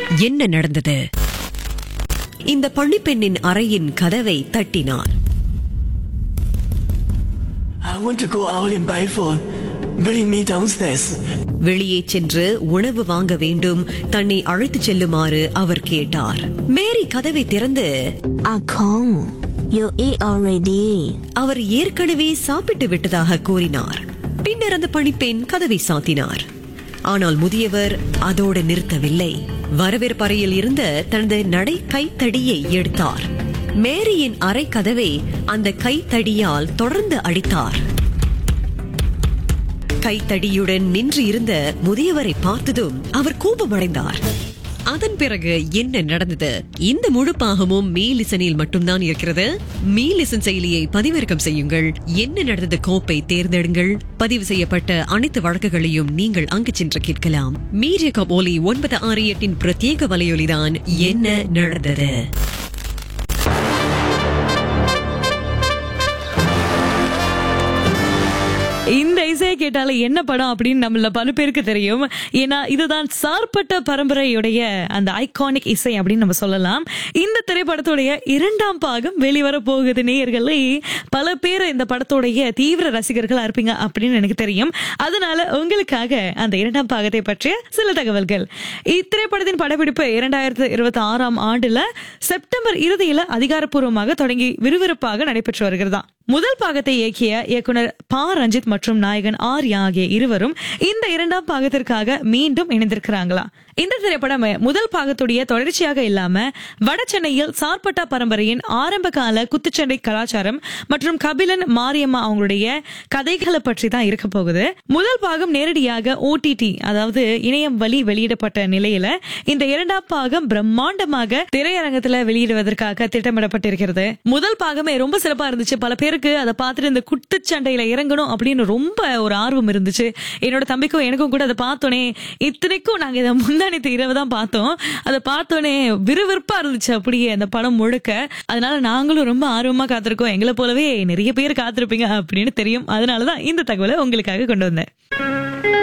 என்ன நடந்தது இந்த பள்ளிப்பெண்ணின் அறையின் கதவை தட்டினார் I want to go out and buy food. Bring me downstairs. வெளியே சென்று உணவு வாங்க வேண்டும் தன்னை அழைத்துச் செல்லுமாறு அவர் கேட்டார் மேரி கதவை திறந்து Ah Kong, you eat already. அவர் ஏற்கனவே சாப்பிட்டு விட்டதாக கூறினார் பின்னர் அந்த பணிப்பெண் கதவை சாத்தினார் ஆனால் முதியவர் அதோடு நிறுத்தவில்லை வரவேற்பறையில் இருந்த தனது நடை கைத்தடியை எடுத்தார் மேரியின் அறை கதவை அந்த கைத்தடியால் தொடர்ந்து அடித்தார் கைத்தடியுடன் நின்று இருந்த முதியவரை பார்த்ததும் அவர் கோபமடைந்தார் அதன் பிறகு என்ன நடந்தது இந்த முழு பாகமும் மீலிசனில் மட்டும்தான் இருக்கிறது மீலிசன் செயலியை பதிவிறக்கம் செய்யுங்கள் என்ன நடந்தது கோப்பை தேர்ந்தெடுங்கள் பதிவு செய்யப்பட்ட அனைத்து வழக்குகளையும் நீங்கள் அங்கு சென்று கேட்கலாம் மீடிய கபோலி ஒன்பது ஆறு எட்டின் பிரத்யேக வலையொலிதான் என்ன நடந்தது இந்த இசையை கேட்டாலே என்ன படம் அப்படின்னு நம்மள பல பேருக்கு தெரியும் ஏன்னா இதுதான் சார்பட்ட பரம்பரையுடைய அந்த ஐகானிக் இசை அப்படின்னு நம்ம சொல்லலாம் இந்த திரைப்படத்துடைய இரண்டாம் பாகம் வெளிவர போகுது நேயர்களே பல பேர் இந்த படத்துடைய தீவிர ரசிகர்களா இருப்பீங்க அப்படின்னு எனக்கு தெரியும் அதனால உங்களுக்காக அந்த இரண்டாம் பாகத்தை பற்றிய சில தகவல்கள் இத்திரைப்படத்தின் படப்பிடிப்பு இரண்டாயிரத்து இருபத்தி ஆறாம் ஆண்டுல செப்டம்பர் இறுதியில அதிகாரப்பூர்வமாக தொடங்கி விறுவிறுப்பாக நடைபெற்று வருகிறதா முதல் பாகத்தை இயக்கிய இயக்குனர் பா ரஞ்சித் மற்றும் நாயகன் ஆர்யா ஆகிய இருவரும் இந்த இரண்டாம் பாகத்திற்காக மீண்டும் இணைந்திருக்கிறாங்களா இந்த திரைப்படம் முதல் பாகத்துடைய தொடர்ச்சியாக இல்லாம வட சென்னையில் சார்பட்டா பரம்பரையின் ஆரம்ப கால குத்துச்சண்டை கலாச்சாரம் மற்றும் கபிலன் மாரியம்மா அவங்களுடைய கதைகளை பற்றி தான் இருக்க போகுது முதல் பாகம் நேரடியாக ஓடிடி அதாவது இணையம் வழி வெளியிடப்பட்ட நிலையில இந்த இரண்டாம் பாகம் பிரம்மாண்டமாக திரையரங்கத்துல வெளியிடுவதற்காக திட்டமிடப்பட்டிருக்கிறது முதல் பாகமே ரொம்ப சிறப்பா இருந்துச்சு பல பேருக்கு அதை பார்த்துட்டு இந்த குத்துச்சண்டையில இறங்கணும் அப்படின்னு ரொம்ப ஒரு ஆர்வம் இருந்துச்சு என்னோட தம்பிக்கும் எனக்கும் கூட அதை பார்த்தோனே இத்தனைக்கும் நாங்க இதை முந்தானத்து இரவு தான் பார்த்தோம் அதை பார்த்தோனே விறுவிறுப்பா இருந்துச்சு அப்படியே அந்த படம் முழுக்க அதனால நாங்களும் ரொம்ப ஆர்வமா காத்திருக்கோம் எங்களை போலவே நிறைய பேர் காத்திருப்பீங்க அப்படின்னு தெரியும் அதனாலதான் இந்த தகவலை உங்களுக்காக கொண்டு வந்தேன்